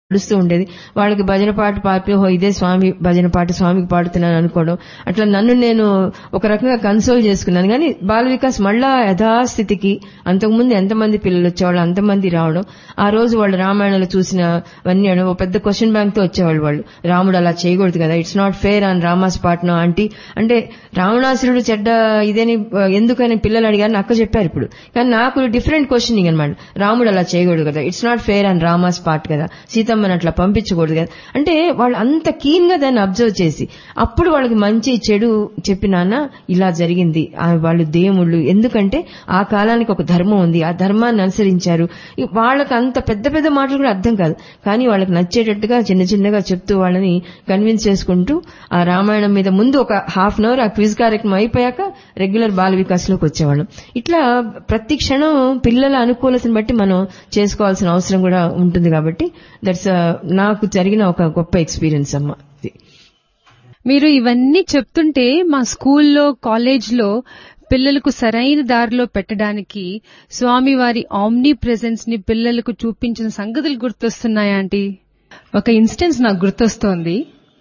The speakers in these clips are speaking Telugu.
నడుస్తూ ఉండేది వాళ్ళకి భజన పాట పాపి హో ఇదే స్వామి భజన పాట స్వామికి పాడుతున్నాను అనుకోవడం అట్లా నన్ను నేను ఒక రకంగా కన్సోల్ చేసుకున్నాను కానీ బాల వికాస్ మళ్ళా యథాస్థితికి అంతకుముందు ఎంతమంది పిల్లలు వచ్చేవాళ్ళు అంతమంది రావడం ఆ రోజు వాళ్ళు రామాయణంలో చూసినవన్నీ అనడం, ఓ పెద్ద క్వశ్చన్ బ్యాంక్ తో వచ్చేవాళ్ళు వాళ్ళు రాముడు అలా చేయకూడదు కదా ఇట్స్ నాట్ ఫేర్ అని రామాస్ పాట్నం ఆంటీ అంటే రావణాసురుడు చెడ్డ ఇదేని ఆ, ఎందుకని పిల్లలు అడిగారు అక్క చెప్పారు ఇప్పుడు కానీ నాకు డిఫరెంట్ క్వశ్చనింగ్ అనమాట రాముడు అలా చేయకూడదు కదా ఇట్స్ నాట్ ఫేర్ అని రామాస్ పార్ట్ కదా సీతమ్మని అట్లా పంపించకూడదు కదా అంటే వాళ్ళు అంత కీన్ గా దాన్ని అబ్జర్వ్ చేసి అప్పుడు వాళ్ళకి మంచి చెడు చెప్పినాన్న ఇలా జరిగింది ఆ వాళ్ళు దేవుళ్ళు ఎందుకంటే ఆ కాలానికి ఒక ధర్మం ఉంది ఆ ధర్మాన్ని అనుసరించారు ఈ వాళ్ళకి అంత పెద్ద పెద్ద మాటలు కూడా అర్థం కాదు కానీ వాళ్ళకి నచ్చేటట్టుగా చిన్న చిన్నగా చెప్తూ వాళ్ళని కన్విన్స్ చేసుకుంటూ ఆ రామాయణం మీద ముందు ఒక హాఫ్ అన్ అవర్ ఆ క్విజ్ కార్యక్రమం అయిపోయాక రెగ్యులర్ బాల వికాస్లోకి వచ్చేవాళ్ళం ఇట్లా ప్రతి క్షణం పిల్లల అనుకూలతను బట్టి మనం చేసుకోవాల్సిన అవసరం కూడా ఉంటుంది కాబట్టి దట్స్ నాకు జరిగిన ఒక గొప్ప ఎక్స్పీరియన్స్ అమ్మ ఇది. మీరు ఇవన్నీ చెప్తుంటే మా స్కూల్లో కాలేజ్లో పిల్లలకు సరైన దారిలో పెట్టడానికి స్వామివారి ఆమ్నీ ప్రెజెన్స్ ని పిల్లలకు చూపించిన సంగతులు గుర్తొస్తున్నాయా ఆంటీ ఒక ఇన్స్టెన్స్ నాకు గుర్తొస్తోంది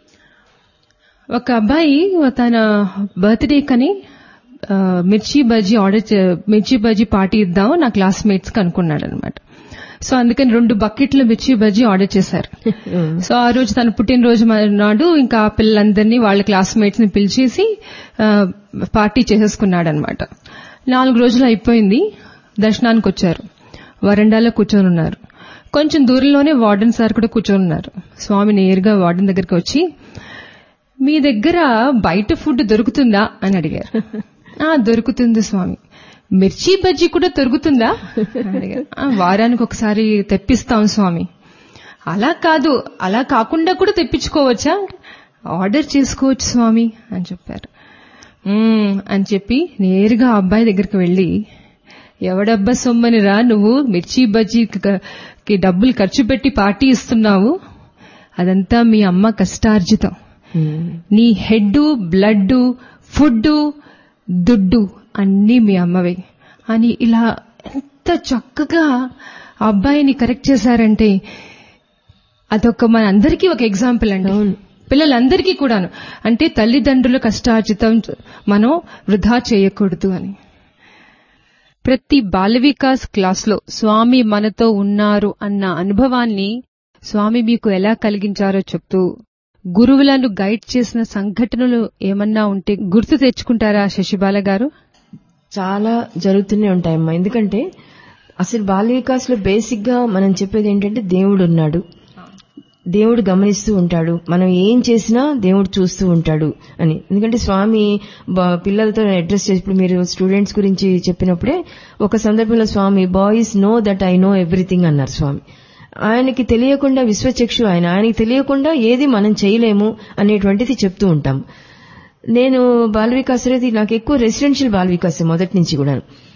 ఒక అబ్బాయి తన బర్త్డే కని ఆ, మిర్చి బజ్జీ ఆర్డర్ చే- మిర్చి బజ్జీ పార్టీ ఇద్దాం నా క్లాస్మేట్స్ కి అనుకున్నాడు అనమాట సో అందుకని రెండు బకెట్లు మిర్చి బజ్జీ ఆర్డర్ చేశారు సో ఆ రోజు తన పుట్టినరోజు నాడు ఇంకా ఆ పిల్లలందరినీ వాళ్ళ క్లాస్మేట్స్ ని పిలిచేసి ఆ, పార్టీ చేసేసుకున్నాడు అనమాట నాలుగు రోజులు అయిపోయింది దర్శనానికి వచ్చారు వరండాలో కూర్చొని ఉన్నారు కొంచెం దూరంలోనే వార్డెన్ సార్ కూడా కూర్చొని ఉన్నారు స్వామి నేరుగా వార్డెన్ దగ్గరికి వచ్చి మీ దగ్గర బయట ఫుడ్ దొరుకుతుందా అని అడిగారు ఆ దొరుకుతుంది స్వామి మిర్చి బజ్జీ కూడా దొరుకుతుందా అని అడిగారు "ఆ, వారానికి ఒకసారి తెప్పిస్తాం స్వామి అలా కాదు అలా కాకుండా కూడా తెప్పించుకోవచ్చా ఆర్డర్ చేసుకోవచ్చు స్వామి అని చెప్పారు "మ్మ్" అని చెప్పి నేరుగా ఆ అబ్బాయి దగ్గరికి వెళ్లి ఎవడబ్బా సొమ్మని రా నువ్వు మిర్చి బజ్జీకి డబ్బులు ఖర్చు పెట్టి పార్టీ ఇస్తున్నావు అదంతా మీ అమ్మ కష్టార్జితం నీ హెడ్ బ్లడ్ ఫుడ్ దుడ్డు అన్నీ మీ అమ్మవే అని ఇలా ఎంత చక్కగా ఆ అబ్బాయిని కరెక్ట్ చేశారంటే అదొక మన అందరికీ ఒక ఎగ్జాంపుల్ అండి పిల్లలందరికీ కూడాను అంటే తల్లిదండ్రుల కష్టార్జితం మనం వృధా చేయకూడదు అని ప్రతి బాల వికాస్ క్లాస్లో స్వామి మనతో ఉన్నారు అన్న అనుభవాన్ని స్వామి మీకు ఎలా కలిగించారో చెప్తూ గురువులను గైడ్ చేసిన సంఘటనలు ఏమన్నా ఉంటే గుర్తు తెచ్చుకుంటారా శశిబాల గారు చాలా జరుగుతూనే ఉంటాయమ్మా ఎందుకంటే అసలు బాల వికాస్ లో బేసిక్ గా మనం చెప్పేది ఏంటంటే దేవుడు ఉన్నాడు దేవుడు గమనిస్తూ ఉంటాడు మనం ఏం చేసినా దేవుడు చూస్తూ ఉంటాడు అని ఎందుకంటే స్వామి బ- పిల్లలతో అడ్రస్ చేసినప్పుడు మీరు స్టూడెంట్స్ గురించి చెప్పినప్పుడే ఒక సందర్భంలో Swami boys know that I know everything అన్నారు స్వామి ఆయనకి తెలియకుండా విశ్వచక్షు ఆయన ఆయనకి తెలియకుండా ఏది మనం చేయలేము అనేటువంటిది చెప్తూ ఉంటాం నేను బాల వికాస్ అనేది నాకు ఎక్కువ రెసిడెన్షియల్ బాల వికాస్ మొదటి నుంచి కూడా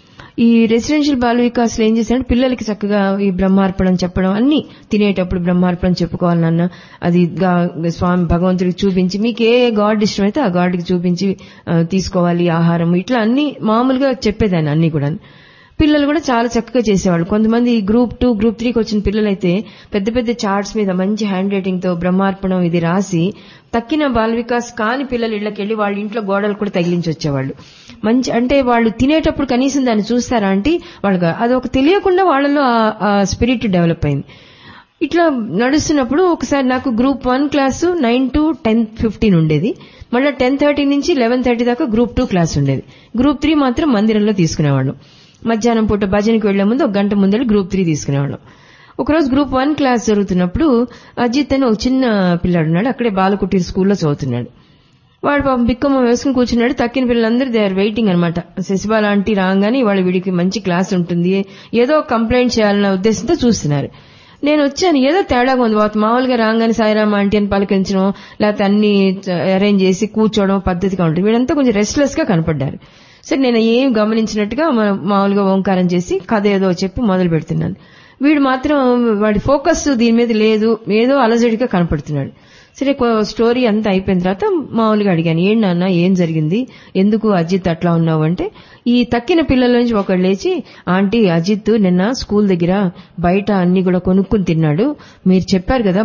ఈ రెసిడెన్షియల్ బాల వికాస్ లో ఏం చేశానంటే పిల్లలకి చక్కగా ఈ బ్రహ్మార్పణం చెప్పడం అన్ని తినేటప్పుడు బ్రహ్మార్పణం చెప్పుకోవాలి నాన్న అది గా- స్వామి భగవంతుడికి చూపించి మీకు ఏ గాడ్ ఇష్టమైతే ఆ గాడ్కి చూపించి ఆ, తీసుకోవాలి ఆహారం ఇట్లా అన్ని మామూలుగా చెప్పేదాన్ని అన్ని కూడా పిల్లలు కూడా చాలా చక్కగా చేసేవాళ్ళు కొంతమంది గ్రూప్ టూ గ్రూప్ త్రీకి వచ్చిన పిల్లలైతే పెద్ద పెద్ద చార్ట్స్ మీద మంచి హ్యాండ్ రైటింగ్ తో బ్రహ్మార్పణం ఇది రాసి తక్కిన బాల వికాస్ కాని పిల్లలు ఇళ్ళకి వెళ్ళి వాళ్ళ ఇంట్లో గోడలు కూడా తగిలించి వచ్చేవాళ్ళు మంచి అంటే వాళ్ళు తినేటప్పుడు కనీసం దాన్ని చూస్తారా అంటే వాళ్ళకి అదొక తెలియకుండా వాళ్ళలో ఆ స్పిరిట్ డెవలప్ అయింది ఇట్లా నడుస్తున్నప్పుడు ఒకసారి నాకు group one class nine to ten fifteen ఉండేది మళ్ళీ టెన్ థర్టీ నుంచి లెవెన్ థర్టీ దాకా గ్రూప్ టూ క్లాస్ ఉండేది గ్రూప్ త్రీ మాత్రం మందిరంలో తీసుకునేవాళ్ళం మధ్యాహ్నం పూట భజనకి వెళ్లే ముందు ఒక గంట ముందర గ్రూప్ త్రీ తీసుకునేవాళ్ళం ఒకరోజు గ్రూప్ వన్ క్లాస్ జరుగుతున్నప్పుడు అజిత్ అని ఒక చిన్న పిల్లాడు ఉన్నాడు అక్కడే బాలకుటీర్ స్కూల్లో చదువుతున్నాడు వాడు పాపం బిక్కమ్మ వేసుకుని కూర్చున్నాడు తక్కిన పిల్లలందరూ దే ఆర్ వెయిటింగ్ అనమాట శశిబాల ఆంటీ రాగానే వాళ్ళ వీడికి మంచి క్లాస్ ఉంటుంది ఏదో కంప్లైంట్ చేయాలన్న ఉద్దేశంతో చూస్తున్నారు నేను వచ్చాను ఏదో తేడాగా ఉంది బాబు మామూలుగా రాగానే సాయిరామ ఆంటీ అని పలకరించడం లేకపోతే అన్ని అరేంజ్ చేసి కూర్చోవడం పద్ధతిగా ఉంటుంది వీడంతా కొంచెం రెస్ట్లెస్ గా కనపడ్డారు సరే నేను ఏం గమనించినట్టుగా మా- మామూలుగా ఓంకారం చేసి కథ ఏదో చెప్పి మొదలు పెడుతున్నాను వీడు మాత్రం వాడి ఫోకస్ దీని మీద లేదు ఏదో అలజడిగా కనపడుతున్నాడు సరే కొ- స్టోరీ అంతా అయిపోయిన తర్వాత మామూలుగా అడిగాను ఏం నాన్న ఏం జరిగింది ఎందుకు అజిత్ అట్లా ఉన్నావు అంటే ఈ తక్కిన పిల్లల నుంచి ఒకడు లేచి ఆంటీ అజిత్ నిన్న స్కూల్ దగ్గర బయట అన్ని కూడా కొనుక్కుని తిన్నాడు మీరు చెప్పారు కదా